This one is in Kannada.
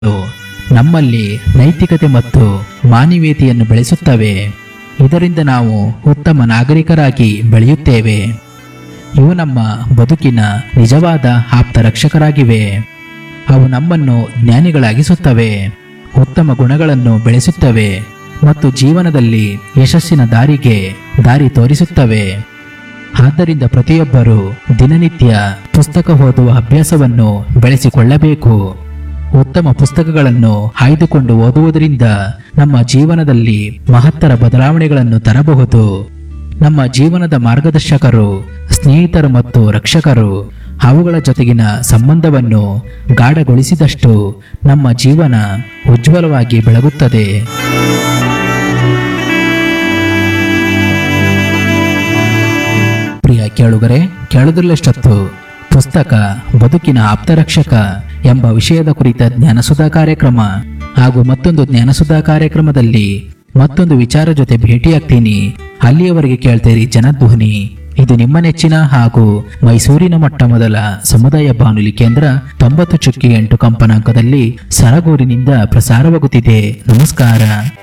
ನಮ್ಮಲ್ಲಿ ನೈತಿಕತೆ ಮತ್ತು ಮಾನವೀಯತೆಯನ್ನು ಬೆಳೆಸುತ್ತವೆ ಇದರಿಂದ ನಾವು ಉತ್ತಮ ನಾಗರಿಕರಾಗಿ ಬೆಳೆಯುತ್ತೇವೆ ಇವು ನಮ್ಮ ಬದುಕಿನ ನಿಜವಾದ ಆಪ್ತ ರಕ್ಷಕರಾಗಿವೆ ಅವು ನಮ್ಮನ್ನು ಜ್ಞಾನಿಗಳಾಗಿಸುತ್ತವೆ ಉತ್ತಮ ಗುಣಗಳನ್ನು ಬೆಳೆಸುತ್ತವೆ ಮತ್ತು ಜೀವನದಲ್ಲಿ ಯಶಸ್ಸಿನ ದಾರಿಗೆ ದಾರಿ ತೋರಿಸುತ್ತವೆ ಆದ್ದರಿಂದ ಪ್ರತಿಯೊಬ್ಬರು ದಿನನಿತ್ಯ ಪುಸ್ತಕ ಓದುವ ಅಭ್ಯಾಸವನ್ನು ಬೆಳೆಸಿಕೊಳ್ಳಬೇಕು ಉತ್ತಮ ಪುಸ್ತಕಗಳನ್ನು ಆಯ್ದುಕೊಂಡು ಓದುವುದರಿಂದ ನಮ್ಮ ಜೀವನದಲ್ಲಿ ಮಹತ್ತರ ಬದಲಾವಣೆಗಳನ್ನು ತರಬಹುದು ನಮ್ಮ ಜೀವನದ ಮಾರ್ಗದರ್ಶಕರು ಸ್ನೇಹಿತರು ಮತ್ತು ರಕ್ಷಕರು ಅವುಗಳ ಜೊತೆಗಿನ ಸಂಬಂಧವನ್ನು ಗಾಢಗೊಳಿಸಿದಷ್ಟು ನಮ್ಮ ಜೀವನ ಉಜ್ವಲವಾಗಿ ಬೆಳಗುತ್ತದೆ ಪ್ರಿಯ ಕೇಳುಗರೆ ಕೇಳುವುದಿಲ್ಲಷ್ಟೊತ್ತು ಪುಸ್ತಕ ಬದುಕಿನ ಆಪ್ತರಕ್ಷಕ ಎಂಬ ವಿಷಯದ ಕುರಿತ ಜ್ಞಾನಸುಧಾ ಕಾರ್ಯಕ್ರಮ ಹಾಗೂ ಮತ್ತೊಂದು ಜ್ಞಾನಸುಧಾ ಕಾರ್ಯಕ್ರಮದಲ್ಲಿ ಮತ್ತೊಂದು ವಿಚಾರ ಜೊತೆ ಭೇಟಿಯಾಗ್ತೀನಿ ಅಲ್ಲಿಯವರೆಗೆ ಕೇಳ್ತೀರಿ ಜನಧ್ವನಿ ಇದು ನಿಮ್ಮ ನೆಚ್ಚಿನ ಹಾಗೂ ಮೈಸೂರಿನ ಮೊಟ್ಟ ಮೊದಲ ಸಮುದಾಯ ಬಾನುಲಿ ಕೇಂದ್ರ ತೊಂಬತ್ತು ಚುಕ್ಕಿ ಎಂಟು ಕಂಪನಾಂಕದಲ್ಲಿ ಸರಗೂರಿನಿಂದ ಪ್ರಸಾರವಾಗುತ್ತಿದೆ ನಮಸ್ಕಾರ